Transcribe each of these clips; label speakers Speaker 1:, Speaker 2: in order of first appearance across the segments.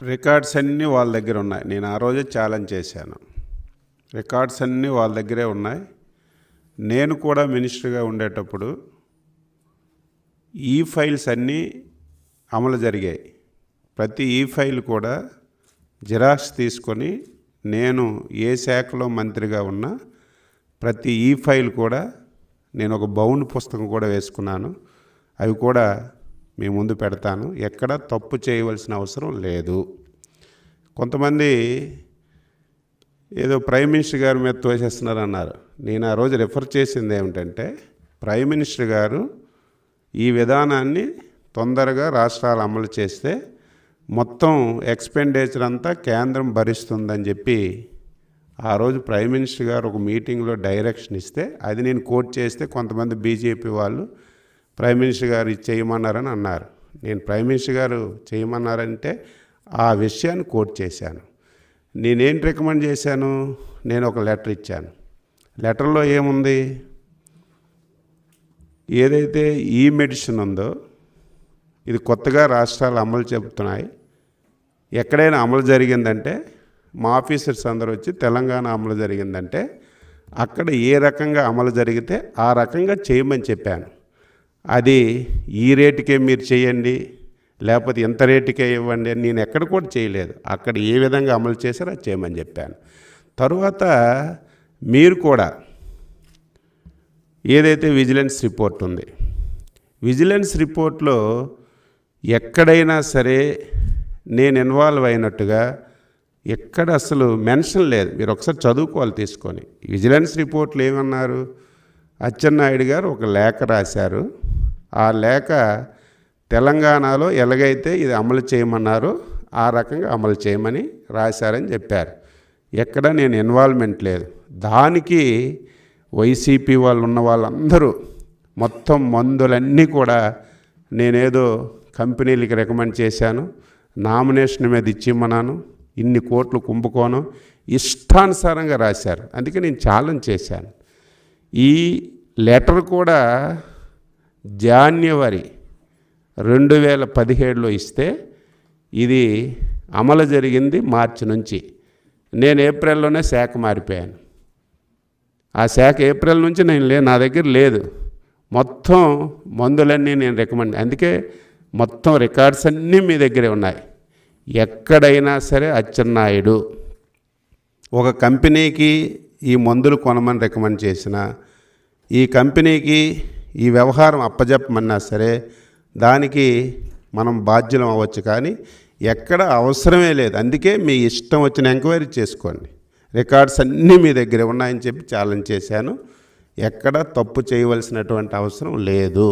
Speaker 1: records అన్నీ వాళ్ళ దగ్గర ఉన్నాయి నేను ఆ రోజే ఛాలెంజ్ చేశాను రికార్డ్స్ అన్నీ వాళ్ళ దగ్గరే ఉన్నాయి నేను కూడా మినిస్టర్గా ఉండేటప్పుడు ఈ ఫైల్స్ అన్నీ అమలు జరిగాయి ప్రతి ఈ ఫైల్ కూడా జిరాక్స్ తీసుకొని నేను ఏ శాఖలో మంత్రిగా ఉన్నా ప్రతి ఈ ఫైల్ కూడా నేను ఒక బౌండ్ పుస్తకం కూడా వేసుకున్నాను అవి కూడా మీ ముందు పెడతాను ఎక్కడ తప్పు చేయవలసిన అవసరం లేదు కొంతమంది ఏదో ప్రైమ్ మినిస్టర్ గారి మీద తోసేస్తున్నారు అన్నారు నేను ఆ రోజు రిఫర్ చేసింది ఏమిటంటే ప్రైమ్ మినిస్టర్ గారు ఈ విధానాన్ని తొందరగా రాష్ట్రాలు అమలు చేస్తే మొత్తం ఎక్స్పెండిచర్ అంతా కేంద్రం భరిస్తుందని చెప్పి ఆ రోజు ప్రైమ్ మినిస్టర్ గారు ఒక మీటింగ్లో డైరెక్షన్ ఇస్తే అది నేను కోట్ చేస్తే కొంతమంది బీజేపీ వాళ్ళు ప్రైమ్ మినిస్టర్ గారు ఇది చేయమన్నారని అన్నారు నేను ప్రైమ్ మినిస్టర్ గారు చేయమన్నారంటే ఆ విషయాన్ని కోట్ చేశాను నేనేం రికమెండ్ చేశాను నేను ఒక లెటర్ ఇచ్చాను లెటర్లో ఏముంది ఏదైతే ఈ మెడిసిన్ ఉందో ఇది కొత్తగా రాష్ట్రాలు అమలు చెబుతున్నాయి ఎక్కడైనా అమలు జరిగిందంటే మా ఆఫీసర్స్ అందరూ వచ్చి తెలంగాణ అమలు జరిగిందంటే అక్కడ ఏ రకంగా అమలు జరిగితే ఆ రకంగా చేయమని చెప్పాను అది ఈ రేటుకే మీరు చేయండి లేకపోతే ఇంత రేటుకే ఇవ్వండి అని నేను ఎక్కడ కూడా చేయలేదు అక్కడ ఏ విధంగా అమలు చేశారో అది చేయమని చెప్పాను తరువాత మీరు కూడా ఏదైతే విజిలెన్స్ రిపోర్ట్ ఉంది విజిలెన్స్ రిపోర్ట్లో ఎక్కడైనా సరే నేను ఇన్వాల్వ్ అయినట్టుగా ఎక్కడ అసలు మెన్షన్ లేదు మీరు ఒకసారి చదువుకోవాలి తీసుకొని విజిలెన్స్ రిపోర్ట్లు ఏమన్నారు అచ్చెన్నాయుడు గారు ఒక లేఖ రాశారు ఆ లేఖ తెలంగాణలో ఎలాగైతే ఇది అమలు చేయమన్నారో ఆ రకంగా అమలు చేయమని రాశారని చెప్పారు ఎక్కడ నేను ఇన్వాల్వ్మెంట్ లేదు దానికి వైసీపీ వాళ్ళు ఉన్న వాళ్ళందరూ మొత్తం మందులన్నీ కూడా నేనేదో కంపెనీలకి రికమెండ్ చేశాను నామినేషన్ మీద ఇచ్చిమ్మన్నాను ఇన్ని కోట్లు కుంభకోణం ఇష్టానుసారంగా రాశారు అందుకే నేను ఛాలెంజ్ చేశాను ఈ లెటర్ కూడా జాన్యువరి రెండు వేల పదిహేడులో ఇస్తే ఇది అమలు జరిగింది మార్చి నుంచి నేను ఏప్రిల్లోనే శాఖ మారిపోయాను ఆ శాఖ ఏప్రిల్ నుంచి నేను లే నా దగ్గర లేదు మొత్తం మందులన్నీ నేను రికమెండ్ అందుకే మొత్తం రికార్డ్స్ అన్నీ మీ దగ్గరే ఉన్నాయి ఎక్కడైనా సరే అచ్చెన్నాయుడు ఒక కంపెనీకి ఈ మందులు కొనమని రికమెండ్ చేసిన ఈ కంపెనీకి ఈ వ్యవహారం అప్పజెప్పమన్నా సరే దానికి మనం బాధ్యులం అవ్వచ్చు కానీ ఎక్కడ అవసరమే లేదు అందుకే మీ ఇష్టం వచ్చిన ఎంక్వైరీ చేసుకోండి రికార్డ్స్ అన్నీ మీ దగ్గర ఉన్నాయని చెప్పి ఛాలెంజ్ చేశాను ఎక్కడ తప్పు చేయవలసినటువంటి అవసరం లేదు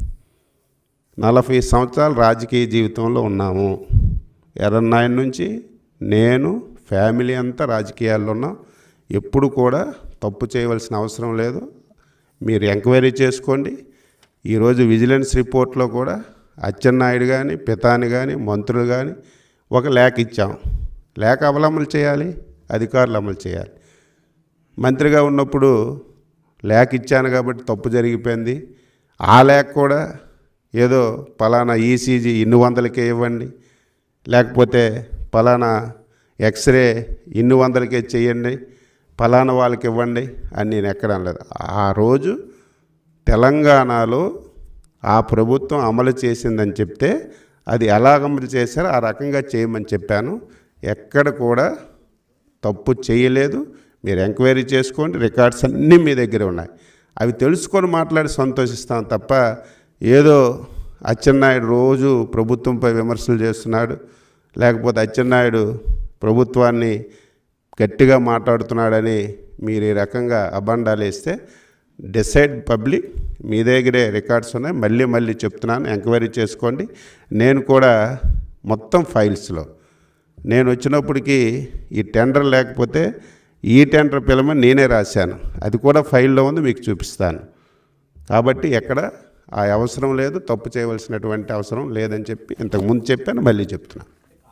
Speaker 1: నలభై సంవత్సరాల రాజకీయ జీవితంలో ఉన్నాము ఎర్రన్నాయన నుంచి నేను ఫ్యామిలీ అంతా రాజకీయాల్లో ఉన్నాం ఎప్పుడు కూడా తప్పు చేయవలసిన అవసరం లేదు మీరు ఎంక్వైరీ చేసుకోండి ఈరోజు విజిలెన్స్ రిపోర్ట్లో కూడా అచ్చెన్నాయుడు కానీ పితాని కానీ మంత్రులు కానీ ఒక లేఖ ఇచ్చాం లేఖ అవలమలు చేయాలి అధికారులు అమలు చేయాలి మంత్రిగా ఉన్నప్పుడు లేఖ ఇచ్చాను కాబట్టి తప్పు జరిగిపోయింది ఆ లేఖ కూడా ఏదో పలానా ఈసీజీ ఇన్ని వందలకే ఇవ్వండి లేకపోతే పలానా ఎక్స్రే ఇన్ని వందలకే చేయండి పలానా వాళ్ళకి ఇవ్వండి అని నేను ఎక్కడ అనలేదు ఆ రోజు తెలంగాణలో ఆ ప్రభుత్వం అమలు చేసిందని చెప్తే అది ఎలా అమలు చేశారో ఆ రకంగా చేయమని చెప్పాను ఎక్కడ కూడా తప్పు చేయలేదు మీరు ఎంక్వైరీ చేసుకోండి రికార్డ్స్ అన్నీ మీ దగ్గర ఉన్నాయి అవి తెలుసుకొని మాట్లాడి సంతోషిస్తాం తప్ప ఏదో అచ్చెన్నాయుడు రోజు ప్రభుత్వంపై విమర్శలు చేస్తున్నాడు లేకపోతే అచ్చెన్నాయుడు ప్రభుత్వాన్ని గట్టిగా మాట్లాడుతున్నాడని మీరు ఈ రకంగా అబండాలు వేస్తే డిసైడ్ పబ్లిక్ మీ దగ్గరే రికార్డ్స్ ఉన్నాయి మళ్ళీ మళ్ళీ చెప్తున్నాను ఎంక్వైరీ చేసుకోండి నేను కూడా మొత్తం ఫైల్స్లో నేను వచ్చినప్పటికీ ఈ టెండర్ లేకపోతే ఈ టెండర్ పిలమని నేనే రాశాను అది కూడా ఫైల్లో ఉంది మీకు చూపిస్తాను కాబట్టి ఎక్కడ ఆ అవసరం లేదు తప్పు చేయవలసినటువంటి అవసరం లేదని చెప్పి ఇంతకుముందు చెప్పాను మళ్ళీ చెప్తున్నాను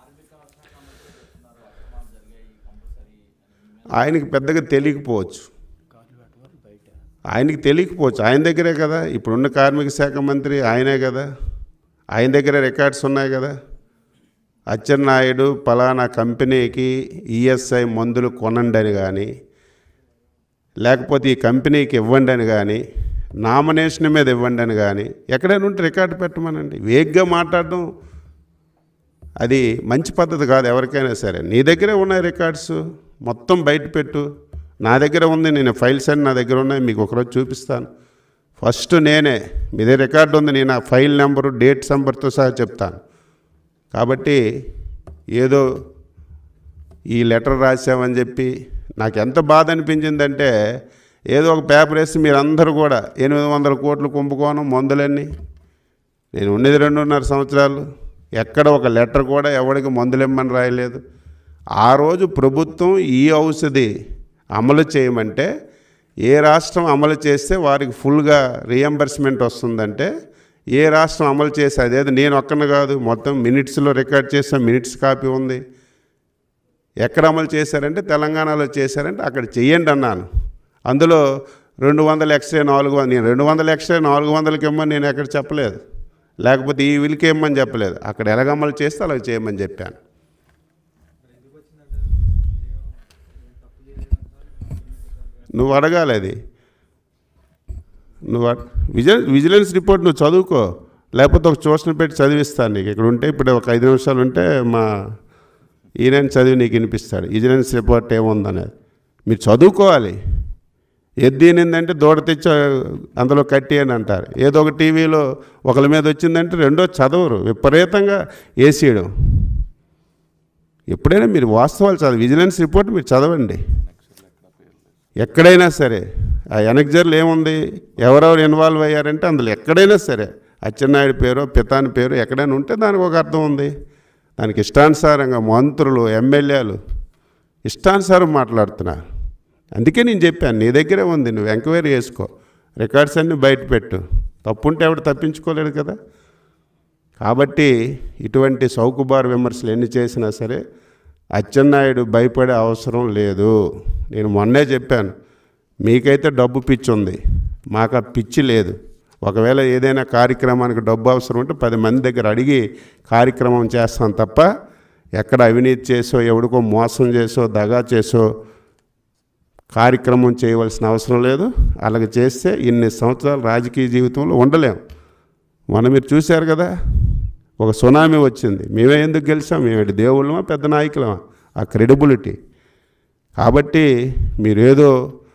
Speaker 1: ఆయనకి పెద్దగా తెలియకపోవచ్చు ఆయనకి తెలియకపోవచ్చు ఆయన దగ్గరే కదా ఇప్పుడున్న కార్మిక శాఖ మంత్రి ఆయనే కదా ఆయన దగ్గర రికార్డ్స్ ఉన్నాయి కదా అచ్చెన్నాయుడు పలానా కంపెనీకి ఈఎస్ఐ మందులు కొనండి అని కానీ లేకపోతే ఈ కంపెనీకి ఇవ్వండి అని కానీ నామినేషన్ మీద ఇవ్వండి అని కానీ ఎక్కడైనా ఉంటే రికార్డు పెట్టమనండి వేగ్గా మాట్లాడడం అది మంచి పద్ధతి కాదు ఎవరికైనా సరే నీ దగ్గరే ఉన్నాయి రికార్డ్స్ మొత్తం బయట పెట్టు నా దగ్గర ఉంది నేను ఫైల్స్ అన్ని నా దగ్గర ఉన్నాయి మీకు ఒకరోజు చూపిస్తాను ఫస్ట్ నేనే మీదే రికార్డు ఉంది నేను ఆ ఫైల్ నెంబరు డేట్ నెంబర్తో సహా చెప్తాను కాబట్టి ఏదో ఈ లెటర్ రాసామని చెప్పి నాకు ఎంత బాధ అనిపించిందంటే ఏదో ఒక పేపర్ వేసి మీరందరూ కూడా ఎనిమిది వందల కోట్లు కుంభకోణం మందులన్నీ నేను ఉండేది రెండున్నర సంవత్సరాలు ఎక్కడ ఒక లెటర్ కూడా ఎవరికి మందులు ఇమ్మని రాయలేదు ఆ రోజు ప్రభుత్వం ఈ ఔషధి అమలు చేయమంటే ఏ రాష్ట్రం అమలు చేస్తే వారికి ఫుల్గా రియంబర్స్మెంట్ వస్తుందంటే ఏ రాష్ట్రం అమలు చేస్తే అదేదో నేను ఒక్కను కాదు మొత్తం మినిట్స్లో రికార్డ్ చేసిన మినిట్స్ కాపీ ఉంది ఎక్కడ అమలు చేశారంటే తెలంగాణలో చేశారంటే అక్కడ చెయ్యండి అన్నాను అందులో రెండు వందల ఎక్స్రే నాలుగు వందలు నేను రెండు వందల ఎక్స్రే నాలుగు వందలకి ఇమ్మని నేను ఎక్కడ చెప్పలేదు లేకపోతే ఈ విలికి ఇమ్మని చెప్పలేదు అక్కడ ఎలాగ అమలు చేస్తే అలా చేయమని చెప్పాను నువ్వు అడగాలి అది నువ్వు అడ- విజిలెన్స్ విజిలెన్స్ రిపోర్ట్ నువ్వు చదువుకో లేకపోతే ఒక ట్యూషన్ పెట్టి చదివిస్తాను నీకు ఇక్కడ ఉంటే ఇప్పుడు ఒక ఐదు నిమిషాలు ఉంటే మా ఈయన చదివి నీకు వినిపిస్తాడు విజిలెన్స్ రిపోర్ట్ ఏముందనేది మీరు చదువుకోవాలి ఎద్దీనిందంటే దూడ తెచ్చి అందులో కట్టి అని అంటారు ఏదో ఒక టీవీలో ఒకరి మీద వచ్చిందంటే రెండో చదవరు విపరీతంగా వేసేయడం ఎప్పుడైనా మీరు వాస్తవాలు చదవ విజిలెన్స్ రిపోర్ట్ మీరు చదవండి ఎక్కడైనా సరే ఆ ఎనక్జర్లు ఏముంది ఎవరెవరు ఇన్వాల్వ్ అయ్యారంటే అందులో ఎక్కడైనా సరే అచ్చెన్నాయుడు పేరు పితాని పేరు ఎక్కడైనా ఉంటే దానికి ఒక అర్థం ఉంది దానికి ఇష్టానుసారంగా మంత్రులు ఎమ్మెల్యేలు ఇష్టానుసారం మాట్లాడుతున్నారు అందుకే నేను చెప్పాను నీ దగ్గరే ఉంది నువ్వు ఎంక్వైరీ చేసుకో రికార్డ్స్ అన్నీ బయట పెట్టు తప్పుంటే ఎవడు తప్పించుకోలేడు కదా కాబట్టి ఇటువంటి సౌకుబార్ విమర్శలు ఎన్ని చేసినా సరే అచ్చెన్నాయుడు భయపడే అవసరం లేదు నేను మొన్నే చెప్పాను మీకైతే డబ్బు పిచ్చి ఉంది మాకు ఆ పిచ్చి లేదు ఒకవేళ ఏదైనా కార్యక్రమానికి డబ్బు అవసరం ఉంటే పది మంది దగ్గర అడిగి కార్యక్రమం చేస్తాం తప్ప ఎక్కడ అవినీతి చేసో ఎవడికో మోసం చేసో దగా చేసో కార్యక్రమం చేయవలసిన అవసరం లేదు అలాగ చేస్తే ఇన్ని సంవత్సరాలు రాజకీయ జీవితంలో ఉండలేం మొన్న మీరు చూశారు కదా ఒక సునామీ వచ్చింది మేమే ఎందుకు గెలిచాం మేమేంటి దేవుళ్ళమా పెద్ద నాయకులమా ఆ క్రెడిబిలిటీ కాబట్టి మీరేదో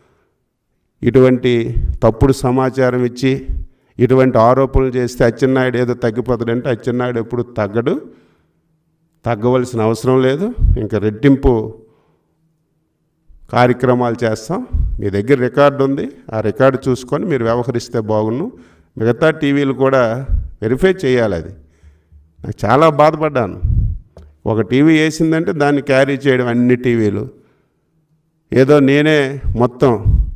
Speaker 1: ఇటువంటి తప్పుడు సమాచారం ఇచ్చి ఇటువంటి ఆరోపణలు చేస్తే అచ్చెన్నాయుడు ఏదో తగ్గిపోతాడంటే అచ్చెన్నాయుడు ఎప్పుడు తగ్గడు తగ్గవలసిన అవసరం లేదు ఇంకా రెట్టింపు కార్యక్రమాలు చేస్తాం మీ దగ్గర రికార్డు ఉంది ఆ రికార్డు చూసుకొని మీరు వ్యవహరిస్తే బాగున్ను మిగతా టీవీలు కూడా వెరిఫై చేయాలి అది నాకు చాలా బాధపడ్డాను ఒక టీవీ వేసిందంటే దాన్ని క్యారీ చేయడం అన్ని టీవీలు ఏదో నేనే మొత్తం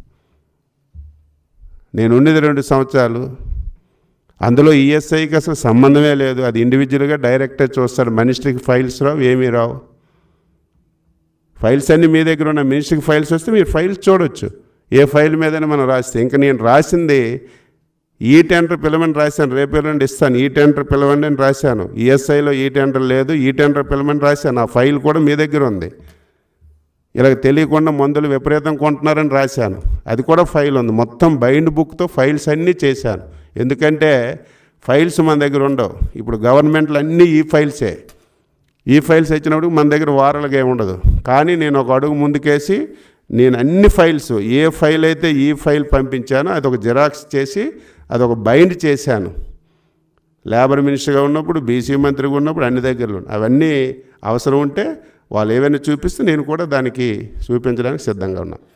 Speaker 1: నేను ఉండేది రెండు సంవత్సరాలు అందులో ఈఎస్ఐకి అసలు సంబంధమే లేదు అది ఇండివిజువల్గా డైరెక్టర్ చూస్తాడు మినిస్ట్రీకి ఫైల్స్ రావు ఏమీ రావు ఫైల్స్ అన్నీ మీ దగ్గర ఉన్న మినిస్ట్రీకి ఫైల్స్ వస్తే మీరు ఫైల్స్ చూడొచ్చు ఏ ఫైల్ మీదైనా మనం రాస్తే ఇంకా నేను రాసింది ఈ టెండర్ పిలవని రాశాను రేపు ఎల్లుండి ఇస్తాను ఈ టెండర్ పిలవండి అని రాశాను ఈఎస్ఐలో ఈ టెండర్ లేదు ఈ టెండర్ పిలవని రాశాను ఆ ఫైల్ కూడా మీ దగ్గర ఉంది ఇలాగ తెలియకుండా మందులు విపరీతం కొంటున్నారని రాశాను అది కూడా ఫైల్ ఉంది మొత్తం బైండ్ బుక్తో ఫైల్స్ అన్నీ చేశాను ఎందుకంటే ఫైల్స్ మన దగ్గర ఉండవు ఇప్పుడు గవర్నమెంట్లు అన్నీ ఈ ఫైల్సే ఈ ఫైల్స్ వచ్చినప్పుడు మన దగ్గర వారాలుగా ఏమి ఉండదు కానీ నేను ఒక అడుగు ముందుకేసి నేను అన్ని ఫైల్స్ ఏ ఫైల్ అయితే ఈ ఫైల్ పంపించానో అది ఒక జిరాక్స్ చేసి అది ఒక బైండ్ చేశాను లేబర్ మినిస్టర్గా ఉన్నప్పుడు బీసీ మంత్రిగా ఉన్నప్పుడు అన్ని దగ్గరలో అవన్నీ అవసరం ఉంటే వాళ్ళు ఏవైనా చూపిస్తే నేను కూడా దానికి చూపించడానికి సిద్ధంగా ఉన్నాను